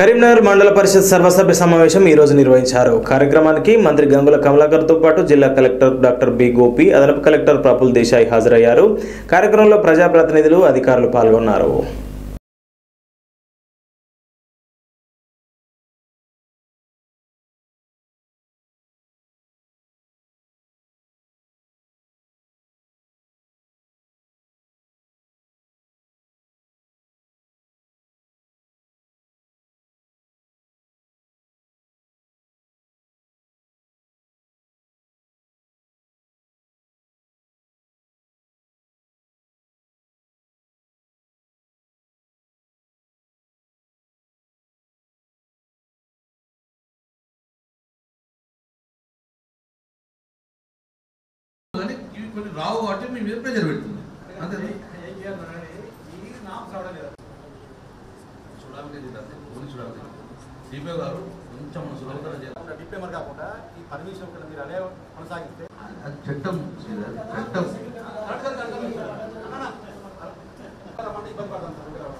కరీంనగర్ మండల పరిషత్ సర్వసభ్య సమావేశం ఈ రోజు నిర్వహించారు కార్యక్రమానికి మంత్రి గంగుల కమలాకర్తో పాటు జిల్లా కలెక్టర్ డాక్టర్ బి గోపి అదనపు కలెక్టర్ ప్రఫుల్ దేశాయ్ హాజరయ్యారు కార్యక్రమంలో ప్రజాప్రతినిధులు అధికారులు పాల్గొన్నారు కానీ ఇవి కొన్ని రావు కాబట్టి మీ మీద ప్రెజర్ పెడుతుంది అంతే చూడాలి ఓన్లీ చూడాలి సిపిఓ గారు కొంచెం మన సులభతరం చేయాలి డిప్లొమర్ కాకుండా ఈ పర్మిషన్ ఒకటి మీరు అదే కొనసాగిస్తే అది చట్టం శ్రీధర్, చట్టం ఇబ్బంది పడతాం సార్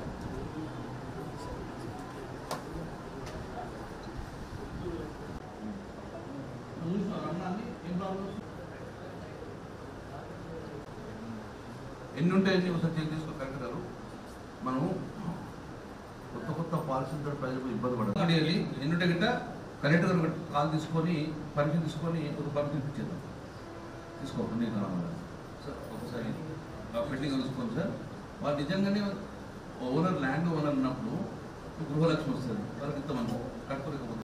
ఎన్ని ఉంటాయి ఎన్ని ఒకసారి చెక్ చేసుకో కరెక్ట్ గారు మనం కొత్త కొత్త పాలసీలతో ప్రజలకు ఇబ్బంది పడదు ఎన్ని ఉంటాయి గిట్ట కలెక్టర్ గారు కాల్ తీసుకొని పర్మిషన్ తీసుకొని ఒక పర్మిషన్ ఇచ్చేద్దాం తీసుకో నీకు కావాలి సార్ ఒకసారి ఆ పెండింగ్ చూసుకోండి సార్ వాళ్ళు నిజంగానే ఓనర్ ల్యాండ్ ఓనర్ అన్నప్పుడు గృహలక్ష్మి వస్తుంది వాళ్ళకి ఇంత మనం కట్టుకోలేకపోతే